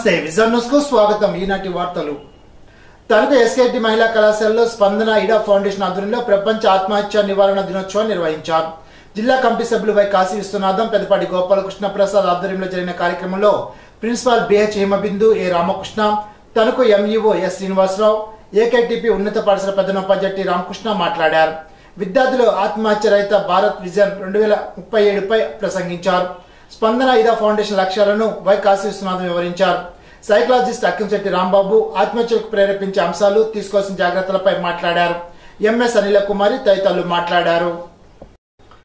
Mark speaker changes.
Speaker 1: నమస్తే vision news కు స్వాగతం ఈనాటి వార్తలు తణుకు ఎస్కేటి మహిళా కళాశాలలో స్పందన ఇడా ఫౌండేషన్ ఆధ్వర్యంలో ప్రపంచ ఆత్మహత్య నివారణ దినోత్సవం నిర్వహించారు జిల్లా కమిటీ సభ్యులు వై కాశీ విశ్వనాథం పెద్దపాటి గోపాలకృష్ణ ప్రసాద్ ఆధ్వర్యంలో జరిగిన కార్యక్రమంలో principal BH Hemabindu A Ramakrishna Tanuku MEO S Srinivasarao AKTP ఉన్నత పాఠశాల ప్రధానోపాధ్యాయుడు టి రామకృష్ణ మాట్లాడారు విద్యార్థులు ఆత్మహత్య రహిత భారత్ విజన్ రెండు వేల ముప్పై ఏడుపై ప్రసంగించారు స్పందన ఇదా ఫౌండేషన్ లక్ష్యాలను వై కాశీ విశ్వనాథం వివరించారు సైకలాజిస్ట్ అక్కంశెట్టి రాంబాబు ఆత్మహత్యకు ప్రేరేపించే అంశాలు తీసుకోవాల్సిన జాగ్రత్తలపై మాట్లాడారు ఎంఎస్ అనిల కుమారి తదితరులు మాట్లాడారు